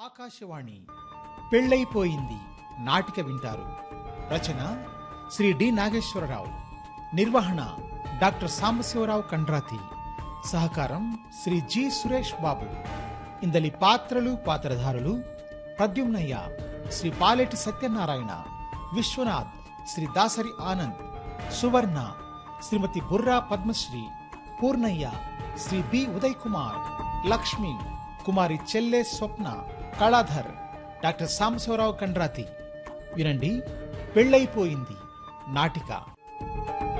ఆకాశవాణి పెళ్ళైపోయింది నాటిక వింటారు రచన శ్రీ డి నాగేశ్వరరావు నిర్వహణ డాక్టర్ సాంబశివరావు కండ్రాతి సహకారం శ్రీ జి సురేష్ బాబు ఇందలి పాత్రలు పాత్రధారులు ప్రద్యుమ్నయ్య శ్రీ పాలెటి సత్యనారాయణ విశ్వనాథ్ శ్రీ దాసరి ఆనంద్ సువర్ణ శ్రీమతి బుర్రా పద్మశ్రీ పూర్ణయ్య శ్రీ బి ఉదయ్ కుమార్ లక్ష్మి కుమారి చెల్లె స్వప్న కళాధర్ డాక్టర్ సాంబశివరావు కండ్రాతి వినండి పెళ్ళైపోయింది నాటిక